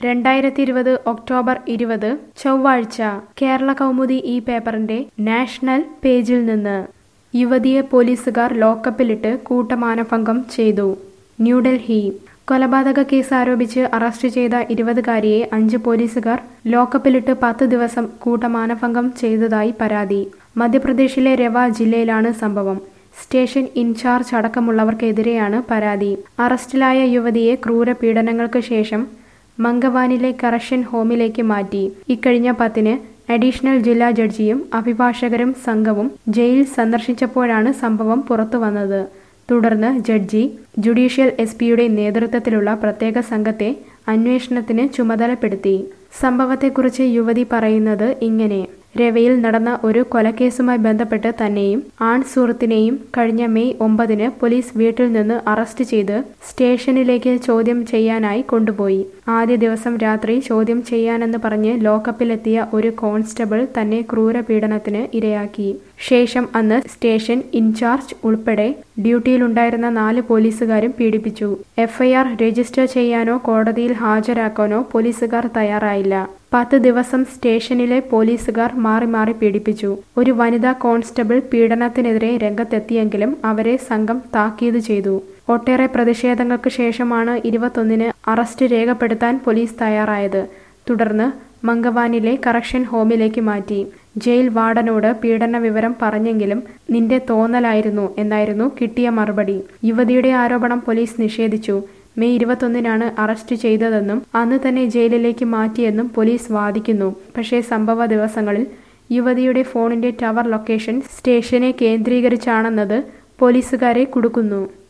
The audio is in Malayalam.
രണ്ടായിരത്തി ഇരുപത് ഒക്ടോബർ ഇരുപത് ചൊവ്വാഴ്ച കേരള കൗമുദി ഈ പേപ്പറിന്റെ നാഷണൽ പേജിൽ നിന്ന് യുവതിയെ പോലീസുകാർ ലോക്കപ്പിലിട്ട് കൂട്ടമാനഭംഗം ചെയ്തു ന്യൂഡൽഹി കൊലപാതക കേസ് ആരോപിച്ച് അറസ്റ്റ് ചെയ്ത ഇരുപതുകാരിയെ അഞ്ച് പോലീസുകാർ ലോക്കപ്പിലിട്ട് പത്ത് ദിവസം കൂട്ടമാനഭംഗം ചെയ്തതായി പരാതി മധ്യപ്രദേശിലെ രവ ജില്ലയിലാണ് സംഭവം സ്റ്റേഷൻ ഇൻചാർജ് അടക്കമുള്ളവർക്കെതിരെയാണ് പരാതി അറസ്റ്റിലായ യുവതിയെ ക്രൂരപീഡനങ്ങൾക്ക് ശേഷം മംഗവാനിലെ കറക്ഷൻ ഹോമിലേക്ക് മാറ്റി ഇക്കഴിഞ്ഞ പത്തിന് അഡീഷണൽ ജില്ലാ ജഡ്ജിയും അഭിഭാഷകരും സംഘവും ജയിൽ സന്ദർശിച്ചപ്പോഴാണ് സംഭവം പുറത്തുവന്നത് തുടർന്ന് ജഡ്ജി ജുഡീഷ്യൽ എസ് പിയുടെ നേതൃത്വത്തിലുള്ള പ്രത്യേക സംഘത്തെ അന്വേഷണത്തിന് ചുമതലപ്പെടുത്തി സംഭവത്തെക്കുറിച്ച് യുവതി പറയുന്നത് ഇങ്ങനെ രവയിൽ നടന്ന ഒരു കൊലക്കേസുമായി ബന്ധപ്പെട്ട് തന്നെയും ആൺ സുഹൃത്തിനെയും കഴിഞ്ഞ മെയ് ഒമ്പതിന് പോലീസ് വീട്ടിൽ നിന്ന് അറസ്റ്റ് ചെയ്ത് സ്റ്റേഷനിലേക്ക് ചോദ്യം ചെയ്യാനായി കൊണ്ടുപോയി ആദ്യ ദിവസം രാത്രി ചോദ്യം ചെയ്യാനെന്ന് പറഞ്ഞ് ലോക്കപ്പിലെത്തിയ ഒരു കോൺസ്റ്റബിൾ തന്നെ ക്രൂരപീഡനത്തിന് ഇരയാക്കി ശേഷം അന്ന് സ്റ്റേഷൻ ഇൻചാർജ് ഉൾപ്പെടെ ഡ്യൂട്ടിയിലുണ്ടായിരുന്ന നാല് പോലീസുകാരും പീഡിപ്പിച്ചു എഫ്ഐആർ രജിസ്റ്റർ ചെയ്യാനോ കോടതിയിൽ ഹാജരാക്കാനോ പോലീസുകാർ തയ്യാറായില്ല പത്ത് ദിവസം സ്റ്റേഷനിലെ പോലീസുകാർ മാറി മാറി പീഡിപ്പിച്ചു ഒരു വനിതാ കോൺസ്റ്റബിൾ പീഡനത്തിനെതിരെ രംഗത്തെത്തിയെങ്കിലും അവരെ സംഘം താക്കീത് ചെയ്തു ഒട്ടേറെ പ്രതിഷേധങ്ങൾക്ക് ശേഷമാണ് ഇരുപത്തൊന്നിന് അറസ്റ്റ് രേഖപ്പെടുത്താൻ പോലീസ് തയ്യാറായത് തുടർന്ന് മംഗവാനിലെ കറക്ഷൻ ഹോമിലേക്ക് മാറ്റി ജയിൽ വാർഡനോട് പീഡന വിവരം പറഞ്ഞെങ്കിലും നിന്റെ തോന്നലായിരുന്നു എന്നായിരുന്നു കിട്ടിയ മറുപടി യുവതിയുടെ ആരോപണം പോലീസ് നിഷേധിച്ചു മെയ് ഇരുപത്തൊന്നിനാണ് അറസ്റ്റ് ചെയ്തതെന്നും അന്ന് തന്നെ ജയിലിലേക്ക് മാറ്റിയെന്നും പോലീസ് വാദിക്കുന്നു പക്ഷേ സംഭവ ദിവസങ്ങളിൽ യുവതിയുടെ ഫോണിന്റെ ടവർ ലൊക്കേഷൻ സ്റ്റേഷനെ കേന്ദ്രീകരിച്ചാണെന്നത് പോലീസുകാരെ കുടുക്കുന്നു